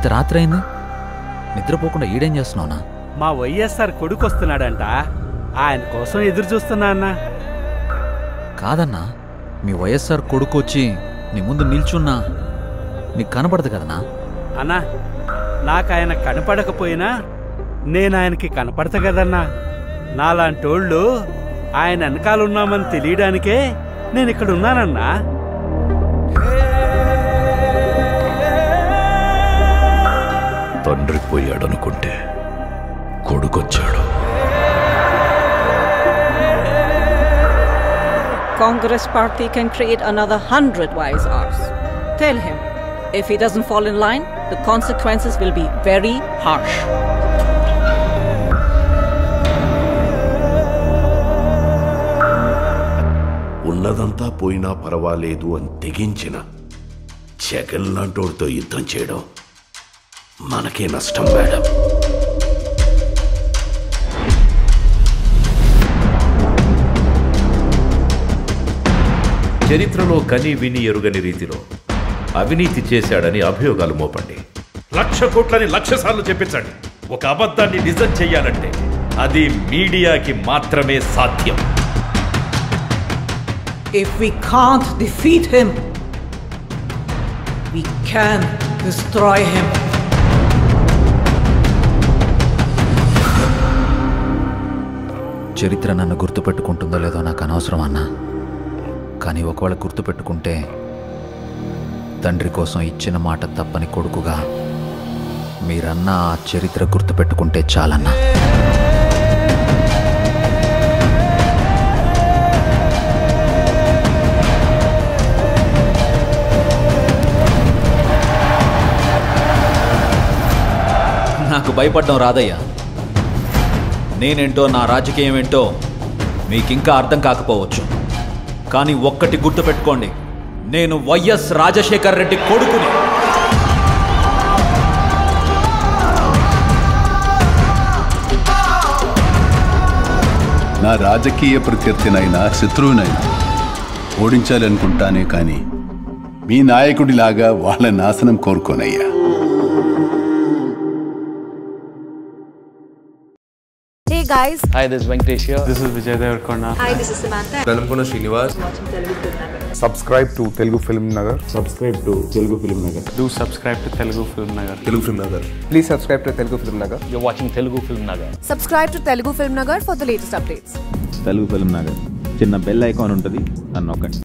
రాత్రి అయింది నిద్రపోకుండా ఈడేం చేస్తున్నావునా మా వైఎస్ఆర్ కొడుకు వస్తున్నాడంట ఆయన కోసం ఎదురు చూస్తున్నా అన్నా కాదన్నా మీ వైఎస్ఆర్ కొడుకు వచ్చి నీ ముందు నిల్చున్నా నీకు కనపడదు కదనా అన్నా నాకు ఆయన కనపడకపోయినా నేను ఆయనకి కనపడతా కదన్నా నాలాంటోళ్ళు ఆయన వెనకాలన్నామని తెలియడానికే నేను ఇక్కడ ఉన్నానన్నా తండ్రి పోయాడనుకుంటే కొడుకొచ్చాడు Congress party can create another hundred wives ours. Tell him, if he doesn't fall in line, the consequences will be very harsh. ఉన్నదంతా పోయినా పర్వాలేదు అని తెగించిన జగన్ లాంటోడితో యుద్ధం చేయడం మనకే నష్టం మేడం చరిత్రలో కని విని ఎరుగని రీతిలో అవినీతి చేశాడని అభియోగాలు మోపండి లక్ష కోట్లని లక్ష సార్లు చెప్పించండి ఒక అబద్ధాన్ని నిజం చెయ్యాలంటే అది మీడియాకి మాత్రమే సాధ్యం If we can't defeat him, we can destroy him. చరిత్ర నన్ను గుర్తుపెట్టుకుంటుందో లేదో నాకు అనవసరం అన్నా కానీ ఒకవేళ గుర్తుపెట్టుకుంటే తండ్రి కోసం ఇచ్చిన మాట తప్పని కొడుకుగా మీరన్నా ఆ చరిత్ర గుర్తుపెట్టుకుంటే చాలన్నా నాకు భయపడడం రాదయ్యా నేనేంటో నా రాజకీయం ఏంటో మీకింకా అర్థం కాకపోవచ్చు కానీ ఒక్కటి గుర్తుపెట్టుకోండి నేను వైఎస్ రాజశేఖర్ రెడ్డి కొడుకుని నా రాజకీయ ప్రత్యర్థినైనా శత్రువునైనా ఓడించాలనుకుంటానే కానీ మీ నాయకుడిలాగా వాళ్ళ నాశనం కోరుకోనయ్యా Hey guys, Hi, this is Venkatesh here. This is Vijay Devarkonda. hi, this is Samantha. వెలంపున Srinivas subscribe to Telugu Film Nagar Do subscribe to Telugu Film Nagar. Telugu Film Nagar please subscribe to Telugu Film Nagar You're watching Telugu Film Nagar. Subscribe to Telugu Film Nagar for the latest updates. Telugu Film Nagar చిన్న bell icon ఉంటుంది అని నొక్కండి